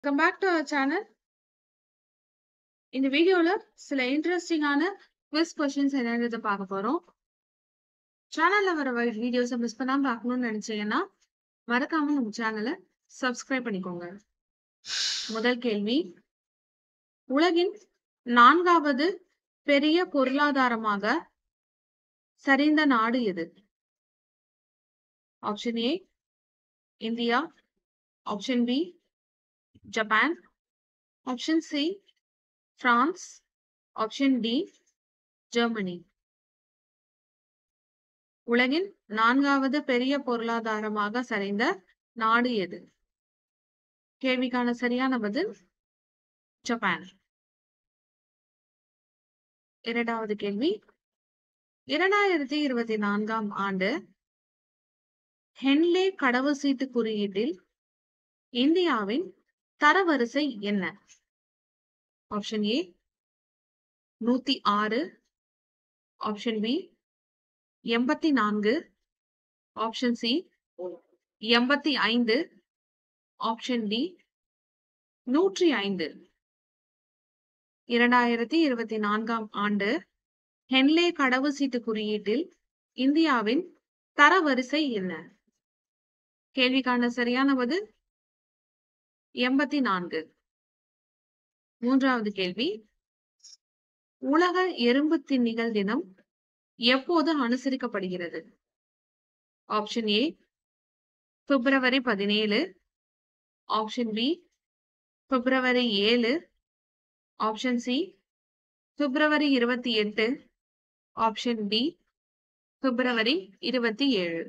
welcome back to our channel இந்த வீடியோல சில இன்ட்ரெஸ்டிங்கான குவிஸ் கொஸ்டின்ஸ் என்னன்றத பார்க்க போறோம் சேனல்ல வர வீடியோஸை மிஸ் பண்ணாம பார்க்கணும்னு நினைச்சீங்கன்னா மறக்காம நம்ம சேனலை சப்ஸ்கிரைப் பண்ணிக்கோங்க முதல் கேள்வி உலகின் நான்காவது பெரிய பொருளாதாரமாக சரிந்த நாடு எது option A India option B Japan option C France option D Germany உலகின் நான்காவது பெரிய பொருளாதாரமாக சரிந்த நாடு எது கேள்விக்கான சரியான பதில் ஜப்பான் இரண்டாவது கேள்வி இரண்டாயிரத்தி இருபத்தி நான்காம் ஆண்டு ஹென்லே கடவுச்சீட்டு குறியீட்டில் இந்தியாவின் தரவரிசை என்ன ஆப்ஷன் ஏ நூத்தி ஆறு ஆப்ஷன் பி எண்பத்தி நான்கு ஆப்ஷன் சி எண்பத்தி ஐந்து ஆப்ஷன் டி நூற்றி ஐந்து இரண்டாயிரத்தி இருபத்தி நான்காம் ஆண்டு ஹென்லே கடவுச்சீட்டு குறியீட்டில் இந்தியாவின் தரவரிசை என்ன கேள்விக்கான சரியான பதில் எண்பத்தி நான்கு மூன்றாவது கேள்வி உலக எறும்பு தின்னிகள் தினம் எப்போது அனுசரிக்கப்படுகிறது ஆப்ஷன் ஏ பிப்ரவரி பதினேழு ஆப்ஷன் பி பிப்ரவரி ஏழு ஆப்ஷன் சி பிப்ரவரி இருபத்தி எட்டு ஆப்ஷன் டி பிப்ரவரி இருபத்தி ஏழு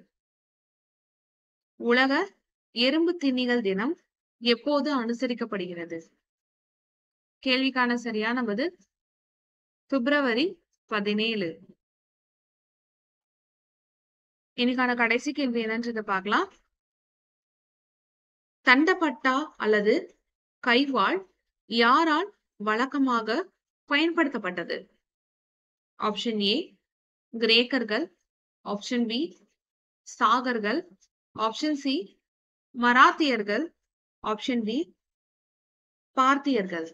உலக எறும்பு தின்னிகள் தினம் எப்போது அனுசரிக்கப்படுகிறது கேள்விக்கான சரியான பதில் பிப்ரவரி பதினேழு இன்னைக்கான கடைசி கேள்வி என்னன்றதை பார்க்கலாம் தண்டப்பட்டா அல்லது கைவாள் யாரால் வழக்கமாக பயன்படுத்தப்பட்டது ஆப்ஷன் ஏ கிரேக்கர்கள் ஆப்ஷன் பி சாகர்கள் ஆப்ஷன் சி மராத்தியர்கள் ஆப்ஷன் டி பார்த்தியர்கள்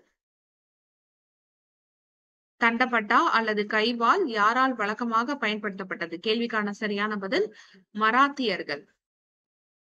தண்டப்பட்டா அல்லது கைவால் யாரால் வழக்கமாக பயன்படுத்தப்பட்டது கேள்விக்கான சரியான பதில் மராத்தியர்கள்